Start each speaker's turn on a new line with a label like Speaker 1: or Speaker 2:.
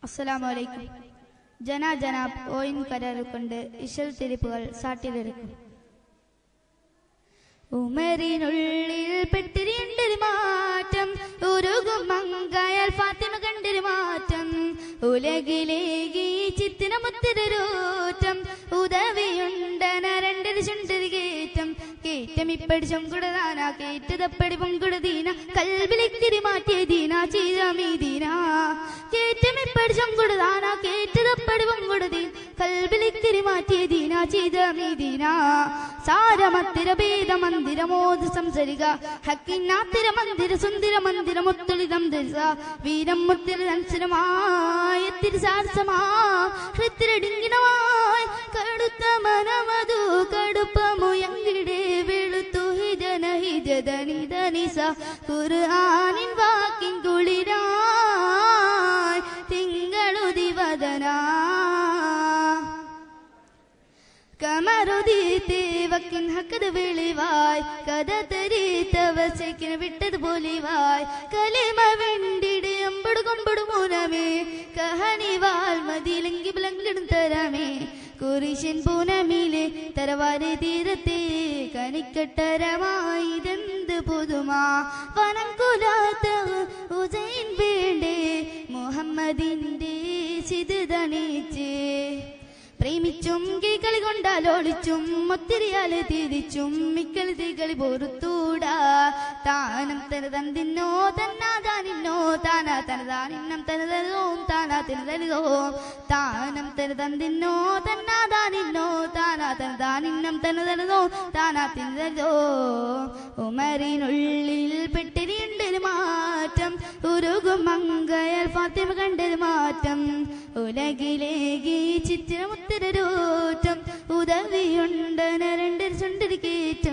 Speaker 1: അസ്സലാമലൈക്കും ജനാ ജനാബ് ഓയിൻ കരാറുകൊണ്ട് ഇശൽ തിരിപ്പുകൾ സാട്ടിലെടുക്കും ഉമറിനുള്ളിൽ പെട്ടിരിണ്ടൊരു മാറ്റം ഉരുകും മങ്കയാൽ ഫാത്തിമ കണ്ടൊരു മാറ്റം ഉലകിലേകി ചിത്തിനമുത്തിരൂറ്റം ഉദവിയുണ്ടന രണ്ടൊരു ചുണ്ടൊരു കേറ്റം കേറ്റം ഇപ്പടിച്ചും കുടതാന കേറ്റതപ്പടി പൊങ്കുടതീന കൽബിലിത്തിരി മാറ്റിയ ദീന ചെയ്തമീ ദീന കേറ്റം ഇപ്പടിച്ചും കുടതാന കേറ്റതപ്പടി പൊങ്കുടതീൻ കൽബിലിത്തിരി മാറ്റിയ ദീന ചെയ്തമീ ദീന സാരമത്തിര ഭേദ മന്ദിര മോദ സംസരിക ഹക്കിനാത്തിര മന്ദിര സുന്ദര മന്ദിര മുത്തുളിതം ധരിക വീരം മുത്തിര സംസരമായ തിരുസാരസമാ ഹൃത്തിരടിങ്കിണമായി കടുത്ത മനമതു കടുപ്പമുയങ്കിടെ വെളുത്തു ഹിജന ഹിജദനി ധനിസ ഖുർആനിൻ വാക്കിൻ കുളിരായി തിങ്കളുദിവദനാ കമറുദീത്തെ വക്കിൻ ഹക്കത് വെളിവായ് കഥ തരീത്തവശക്കിന് വിട്ടത് പോലിവായ് കലിമ വെണ്ടിട് അമ്പട് കൊമ്പട് മൂലമേ കഹനി വാൽമതിലെങ്കി ബലങ്കിടും തരമേ കുരിശൻ പൂനമിലെ തരവാരി തീരത്തെ കനിക്കട്ടരമായി ഇതെന്ത് പുതുമാ വനം കുലാത്ത ഉസൈൻ വേണ്ടേ മുഹമ്മദിന്റെ ചിതണിച്ചേ പ്രേമിച്ചും കൈകളി കൊണ്ടാലോളിച്ചും ഒത്തിരിയാല് തിരിച്ചും മിക്കളി തികളി പൊറുത്തൂടാ താനം തനതന്തിന്നോ തന്നാതാനിന്നോ താനാ തനതാനിന്നം തനതോ താനാ തിനതലിതോ താനം തനതന്തിന്നോ തന്നാതാനിന്നോ താനാ തനതാനിന്നം തനതലതോ താനാ തിനതലിതോ ഉമറിനുള്ളിൽ പെട്ടിരിണ്ടൊരു മാറ്റം ഉരുകും മങ്കയൽ ഫാത്തിമ കണ്ടൊരു മാറ്റം ഉലകിലേകി ചിത്രമുത്തരൂറ്റം ഉദവിയുണ്ടന രണ്ടൊരു ചുണ്ടൊരു കേറ്റം